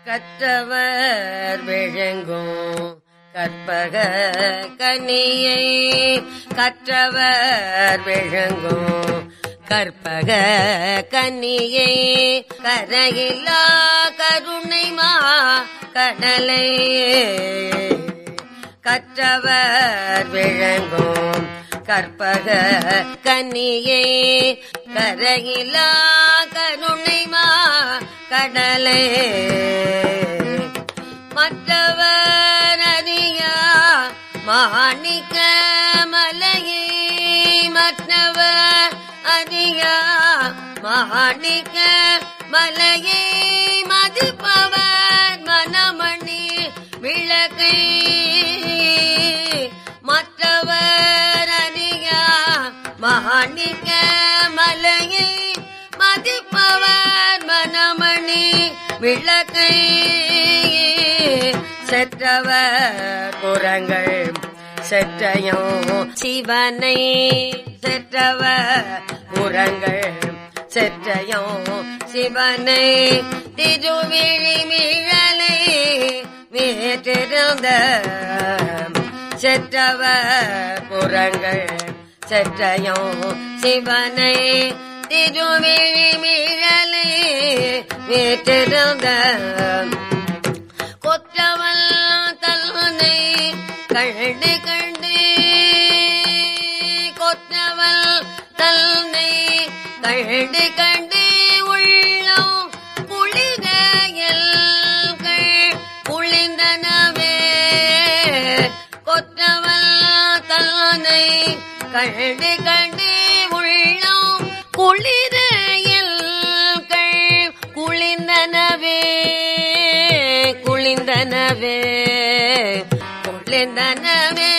கற்றவர் விழுங்கும் கற்பக கனியை கற்றவர் விழுங்கும் கற்பக கனியை கரையில்லா கருணை மா கடலை கற்றவர் விளங்கும் கற்பக கனியே கரையிலா கருணை மா கடலே மற்றவர் அறியா மாணிக்க மலையே மற்றவர் அறியா மாணிக்க மலையே மதிப்பவர் மனமணி விளக்கை மற்றவர் அறியா மாணிக்க மலையை மதிப்பவர் மனமணி விளக்கை செற்றவர் புறங்கள் செற்றையும் சிவனை செற்றவர் புறங்கள் செற்றையும் சிவனை திருவிழி மிழலை வீற்றிருந்த செற்றவர் புறங்கள் செற்றையும் சிவனை திருவிழி மிழலை வீற்றிருந்த கொற்றவள் தல்னை கண்டு கண்டு கொற்றவள் தல்னை கண்டு கண்டு உள்ளம் குளிரையல் குளிந்தனவே கொற்றவள் தல்னை கண்டு கண்டு உள்ளம் குளிரையல் குளிந்தனவே குளிந்தனவே குளிந்தனவே